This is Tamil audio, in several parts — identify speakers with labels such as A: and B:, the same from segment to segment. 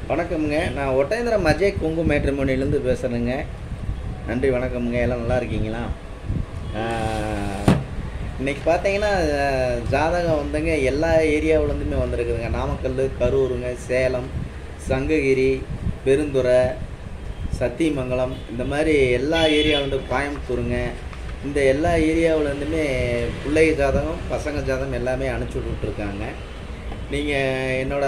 A: வணக்கம்ங்க நான் ஒட்டேந்திரம் அஜய் குங்கு மேட்ரிமோனிலேருந்து பேசுகிறேங்க நன்றி வணக்கம்ங்க எல்லாம் நல்லா இருக்கீங்களா ஆஹ், இன்னைக்கு பார்த்தீங்கன்னா ஆஹ், ஜாதகம் வந்துங்க எல்லா ஏரியாவிலேருந்துமே வந்திருக்குதுங்க நாமக்கல் கரூருங்க சேலம் சங்ககிரி பெருந்துறை சத்தியமங்கலம் இந்த மாதிரி எல்லா ஏரியாவிலேருந்து கோயம்புத்தூருங்க இந்த எல்லா ஏரியாவிலேருந்துமே பிள்ளைங்க ஜாதகம் பசங்க ஜாதகம் எல்லாமே அனுப்பிச்சி விட்டுருக்காங்க நீங்கள் என்னோட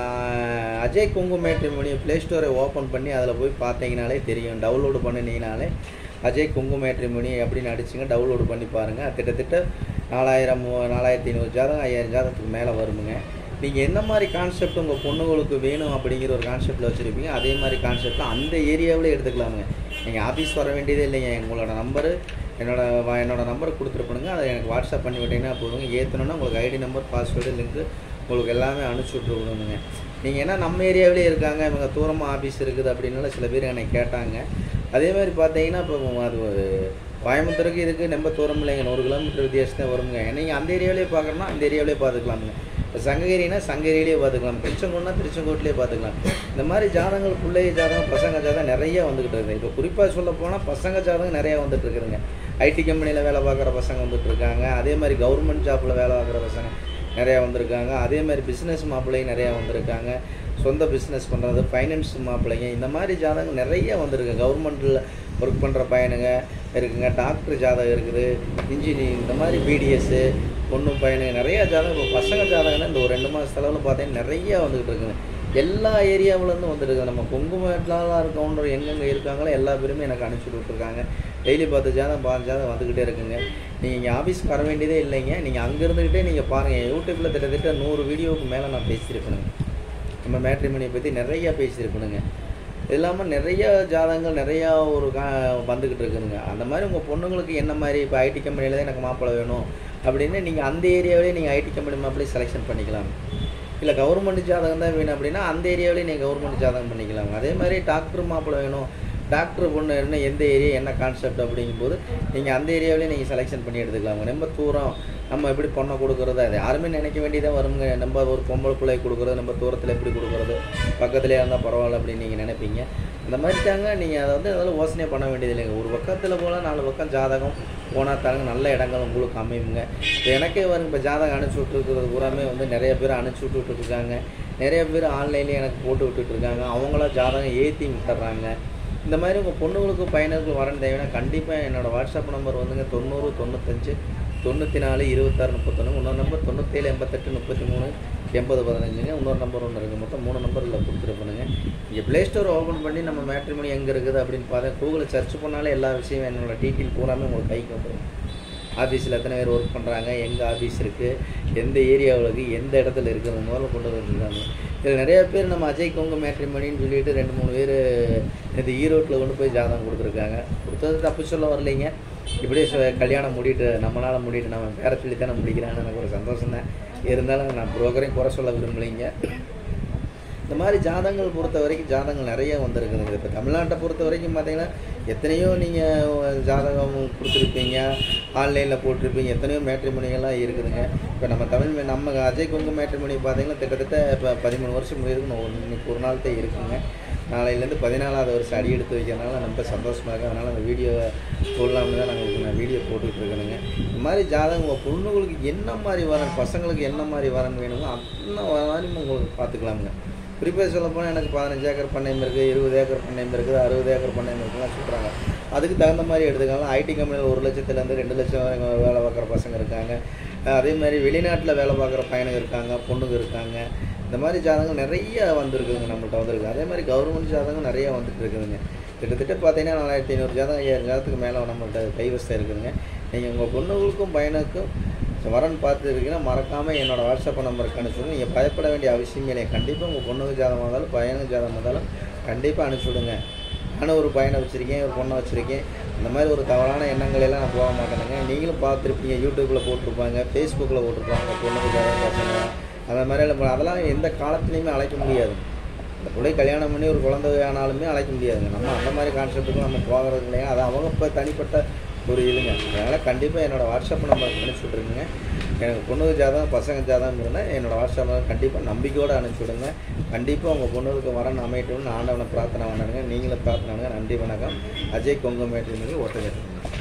A: அஹ், அஜய் குங்கு மேட்ரிமோனி ப்ளே ஸ்டோரை ஓப்பன் பண்ணி அதில் போய் பார்த்தீங்கனாலே தெரியும் டவுன்லோடு பண்ணினீங்கனாலே அஜய் குங்கு மேட்ரிமோனி அப்படின்னு அடிச்சுங்க டவுன்லோடு பண்ணி பாருங்கள் கிட்டத்தட்ட நாலாயிரம் மூ- நாலாயிரத்தி ஐநூறு ஜாதகம் ஐயாயிரம் ஜாதகத்துக்கு மேலே வருமுங்க நீங்கள் என்ன மாதிரி கான்செப்ட் உங்கள் பொண்ணுங்களுக்கு வேணும் அப்படிங்கிற ஒரு கான்செப்டில் வச்சுருப்பீங்க அதே மாதிரி கான்செப்டில் அந்த ஏரியாவிலே எடுத்துக்கலாமுங்க நீங்கள் ஆஃபீஸ் வர வேண்டியதே இல்லைங்க உங்களோட நம்பரு என்னோட வ- என்னோட நம்பர் கொடுத்துருப்பணுங்க அதை எனக்கு வாட்ஸ்அப் பண்ணி விட்டீங்கன்னா போதுங்க ஏற்றணுன்னா உங்களுக்கு ஐடி நம்பர் பாஸ்வேர்டு லிங்க்கு உங்களுக்கு எல்லாமே அனுப்பிச்சி விட்ருக்கணுங்க நீங்கள் என்ன நம்ம ஏரியாவிலே இருக்காங்க இவங்க தூரமாக ஆஃபீஸ் இருக்குது அப்படின்னால சில பேர் என்னை கேட்டாங்க அதே மாதிரி பார்த்தீங்கன்னா இப்போ அது ஒரு கோயம்புத்தூருக்கு இதுக்கு ரொம்ப தூரம் இல்லைங்க நூறு கிலோமீட்டர் வித்தியாசம் தான் வருங்க நீங்கள் அந்த ஏரியாவிலே பார்க்கணும்னா அந்த ஏரியாவிலே பார்த்துக்கலாமுங்க இப்போ சங்ககிரினா சங்ககிரியிலே பார்த்துக்கலாம் திருச்செங்கோடுனா திருச்செங்கோட்டிலே பார்த்துக்கலாம் இந்த மாதிரி ஜாதகங்கள் பிள்ளை ஜாதகம் பசங்க ஜாதகம் நிறைய வந்துக்கிட்டு இருக்குது இப்போ குறிப்பாக சொல்ல போனால் பசங்க ஜாதகம் நிறைய வந்துட்டு இருக்குதுங்க ஐடி கம்பெனியில் வேலை பார்க்குற பசங்க வந்துட்டு இருக்காங்க அதே மாதிரி கவர்மெண்ட் ஜாப்பில் வேலை பார்க்குற பசங்க நிறையா வந்திருக்காங்க அதே மாதிரி பிஸ்னஸ் மாப்பிள்ளையும் நிறையா வந்திருக்காங்க சொந்த பிஸ்னஸ் பண்ணுறது ஃபைனான்ஸ் மாப்பிள்ளைங்க இந்த மாதிரி ஜாதகம் நிறைய வந்திருக்கு கவர்மெண்ட்டில் ஒர்க் பண்ணுற பையனுங்க இருக்குங்க டாக்டர் ஜாதகம் இருக்குது இன்ஜினியரிங் இந்த மாதிரி பிடிஎஸ்ஸு பொண்ணு பையனுங்க நிறைய ஜாதகம் இப்போ பசங்க ஜாதகம்னா இந்த ஒரு ரெண்டு மாத செலவில் பார்த்தீங்கன்னா நிறைய வந்துக்கிட்டு இருக்குங்க எல்லா ஏரியாவிலேருந்து வந்துருக்கு நம்ம குங்குமேட்லாம் இருக்கவன்ற எங்கெங்கே இருக்காங்களோ எல்லா பேருமே எனக்கு அனுப்பிச்சி விட்ருக்காங்க டெய்லி பத்து ஜாதகம் பாஞ்சு ஜாதகம் வந்துக்கிட்டே இருக்குங்க நீங்கள் இங்கே ஆஃபீஸ்க்கு வர வேண்டியதே இல்லைங்க நீங்கள் அங்கே இருந்துக்கிட்டே நீங்கள் பாருங்கள் யூடியூப்பில் கிட்டத்தட்ட நூறு வீடியோவுக்கு மேலே நான் பேசியிருப்பேனுங்க நம்ம மேட்ரிமணியை பற்றி நிறையா பேசியிருப்பேனுங்க இது இல்லாமல் நிறைய ஜாதகங்கள் நிறையா ஒரு கா வந்துக்கிட்டு இருக்குதுங்க அந்த மாதிரி உங்கள் பொண்ணுங்களுக்கு என்ன மாதிரி இப்போ ஐடி கம்பெனியில் தான் எனக்கு மாப்பிள்ளை வேணும் அப்படின்னு நீங்கள் அந்த ஏரியாவிலே நீங்கள் ஐடி கம்பெனி மாப்பிள்ளை செலெக்ஷன் பண்ணிக்கலாம் இல்லை கவர்மெண்ட் ஜாதகம் தான் வேணும் அப்படின்னா அந்த ஏரியாவிலே நீங்கள் கவர்மெண்ட் ஜாதகம் பண்ணிக்கலாம் அதே மாதிரி டாக்டர் மாப்பிள்ளை வேணும் டாக்டர் பொண்ணு என்ன எந்த ஏரியா என்ன கான்செப்ட் அப்படிங்கும்போது நீங்கள் அந்த ஏரியாவிலே நீங்கள் செலெக்ஷன் பண்ணி எடுத்துக்கலாங்க ரொம்ப தூரம் நம்ம எப்படி பொண்ணை கொடுக்குறது அது யாருமே நினைக்க வேண்டியதாக வருங்க நம்ம ஒரு பொம்பளை பிள்ளை கொடுக்குறது நம்ம தூரத்தில் எப்படி கொடுக்குறது பக்கத்துலேயே இருந்தால் பரவாயில்ல அப்படின்னு நீங்கள் நினைப்பீங்க அந்த மாதிரி தாங்க நீங்கள் அதை வந்து அதெல்லாம் யோசனை பண்ண வேண்டியது இல்லைங்க ஒரு பக்கத்தில் போல் நாலு பக்கம் ஜாதகம் போனால் தாங்க நல்ல இடங்கள் உங்களுக்கு அமையுங்க இப்போ எனக்கே வரும் இப்போ ஜாதகம் அனுப்பிச்சி விட்டுருக்கிறது பூராமே வந்து நிறைய பேர் அனுப்பிச்சி விட்டுட்டு இருக்காங்க நிறைய பேர் ஆன்லைன்லேயே எனக்கு போட்டு விட்டுட்டு இருக்காங்க அவங்களாம் ஜாதகம் ஏற்றி விட்டுறாங்க இந்த மாதிரி உங்கள் பொண்ணுங்களுக்கு பையனுக்கு வரணும் தேவைன்னா கண்டிப்பாக என்னோடய வாட்ஸ்அப் நம்பர் வந்துங்க தொண்ணூறு தொண்ணூத்தஞ்சு தொண்ணூற்றி நாலு இருபத்தாறு முப்பத்தொன்று இன்னொரு நம்பர் தொண்ணூற்றேழு எண்பத்தெட்டு முப்பத்தி மூணு எண்பது பதினஞ்சுங்க இன்னொரு நம்பர் ஒன்று இருக்குது மொத்தம் மூணு நம்பரில் கொடுத்துருப்பேனுங்க இங்கே ப்ளே ஸ்டோர் ஓப்பன் பண்ணி நம்ம மேட்ரிமோனி எங்கே இருக்குது அப்படின்னு பார்த்தா கூகுளில் சர்ச் பண்ணாலே எல்லா விஷயம் என்னோட டீட்டெயில் பூராமே உங்களுக்கு கைக்கு வந்துடும் ஆஃபீஸில் எத்தனை பேர் ஒர்க் பண்ணுறாங்க எங்கே ஆஃபீஸ் இருக்குது எந்த ஏரியாவில் இருக்குது எந்த இடத்துல இருக்குது முதல்ல கொண்டு வந்துருக்காங்க இதில் நிறைய பேர் நம்ம அஜய் கொங்கு மேட்ரிமணின்னு சொல்லிட்டு ரெண்டு மூணு பேர் இது ஈரோட்டில் கொண்டு போய் ஜாதகம் கொடுத்துருக்காங்க கொடுத்தது தப்பு சொல்ல வரலைங்க இப்படியே சொ- கல்யாணம் முடிட்டு நம்மளால் முடிட்டு நம்ம பேர சொல்லி தானே முடிக்கிறான்னு எனக்கு ஒரு சந்தோஷம் தான் இருந்தாலும் நான் புரோக்கரையும் குறை சொல்ல விரும்பலைங்க இந்த மாதிரி ஜாதகங்கள் பொறுத்த வரைக்கும் ஜாதகங்கள் நிறைய வந்திருக்குதுங்க இப்போ தமிழ்நாட்டை பொறுத்த வரைக்கும் பார்த்தீங்கன்னா எத்தனையோ நீங்கள் ஜாதகம் கொடுத்துருப்பீங்க ஆன்லைனில் போட்டிருப்பீங்க எத்தனையோ மேட்ரிமணிகள்லாம் இருக்குதுங்க இப்போ நம்ம தமிழ் மே- நம்ம அஜய் கொங்கு மேட்ரிமணி பார்த்தீங்கன்னா கிட்டத்தட்ட இப்போ பதிமூணு வருஷம் இருக்குன்னு ஒரு இன்னைக்கு ஒரு நாள் தான் இருக்குங்க நாளையிலேருந்து பதினாலாவது வருஷம் அடி எடுத்து வைக்கிறதுனால ரொம்ப சந்தோஷமாக இருக்குது அதனால் அந்த வீடியோ போடலாம்னு தான் நாங்கள் நான் வீடியோ போட்டுக்கிட்டு இருக்கிறேங்க இந்த மாதிரி ஜாதகம் உங்கள் பொண்ணுங்களுக்கு என்ன மாதிரி வரன் பசங்களுக்கு என்ன மாதிரி வரன் வேணுமோ அந்த மாதிரி உங்களுக்கு பார்த்துக்கலாமுங்க குறிப்பாக சொல்ல போனால் எனக்கு பதினஞ்சு ஏக்கர் பண்ணையம் இருக்குது இருபது ஏக்கர் பண்ணையம் இருக்குது அறுபது ஏக்கர் பண்ணையம் இருக்குலாம் சொல்கிறாங்க அதுக்கு தகுந்த மாதிரி எடுத்துக்கலாம் ஐடி கம்பெனியில் ஒரு லட்சத்துலேருந்து ரெண்டு லட்சம் வரைக்கும் வேலை பார்க்குற பசங்க இருக்காங்க அஹ் அதே மாதிரி வெளிநாட்டில் வேலை பார்க்குற பையனுங்க இருக்காங்க பொண்ணுங்க இருக்காங்க இந்த மாதிரி ஜாதகம் நிறைய வந்திருக்குதுங்க நம்மள்ட்ட வந்திருக்கு அதே மாதிரி கவர்மெண்ட் ஜாதகம் நிறைய வந்துட்டு இருக்குதுங்க கிட்டத்தட்ட பார்த்தீங்கன்னா நாலாயிரத்தி ஐநூறு ஜாதகம் ஐயாயிரம் ஜாதகத்துக்கு மேலே நம்மள்ட்ட கைவசம் இருக்குதுங்க நீங்கள் உங்கள் பொண்ணுகளுக்கும் பையனுக்கும் வரன் பார்த்துருக்கீங்கன்னா மறக்காமல் என்னோடய வாட்ஸ்அப் நம்பருக்கு அனுப்பிச்சுடுங்க நீங்கள் பயப்பட வேண்டிய அவசியமே இல்லை கண்டிப்பாக உங்கள் பொண்ணுக்கு ஜாதகம் இருந்தாலும் பையனுக்கு ஜாதகம் இருந்தாலும் கண்டிப்பாக அனுப்பிச்சுடுங்க நானும் ஒரு பையனை வச்சுருக்கேன் ஒரு பொண்ணை வச்சுருக்கேன் அந்த மாதிரி ஒரு தவறான எண்ணங்கள் எல்லாம் நான் போக மாட்டேனுங்க நீங்களும் பார்த்துருப்பீங்க யூடியூப்பில் போட்டிருப்பாங்க ஃபேஸ்புக்கில் போட்டிருப்பாங்க பொண்ணுக்கு ஜாதகம் பசங்க அந்த மாதிரி எல்லாம் அதெல்லாம் எந்த காலத்துலேயுமே அழைக்க முடியாது இந்த பிள்ளை கல்யாணம் பண்ணி ஒரு குழந்தை ஆனாலுமே அழைக்க முடியாதுங்க நம்ம அந்த மாதிரி கான்செப்ட்டுக்கும் நம்ம போகிறது இல்லைங்க அது அவங்க இப்போ தனிப்பட்ட ஒரு இதுங்க அதனால் கண்டிப்பாக என்னோடய வாட்ஸ்அப் நம்பருக்கு அனுப்பிச்சி விட்ருங்க எனக்கு பொண்ணு ஜாதகம் பசங்க ஜாதகம் இருந்தால் என்னோடய வாட்ஸ்அப்பில் கண்டிப்பாக நம்பிக்கையோடு அனுப்பிச்சி விடுங்க கண்டிப்பாக உங்கள் பொண்ணுக்கு வரன் அமையட்டும்னு ஆண்டவனை பிரார்த்தனை பண்ணுங்க நீங்களும் பிரார்த்தனை பண்ணுங்க நன்றி வணக்கம் அஜய் கொங்கு மேட்ரிமணி ஒட்டஞ்சத்திரம்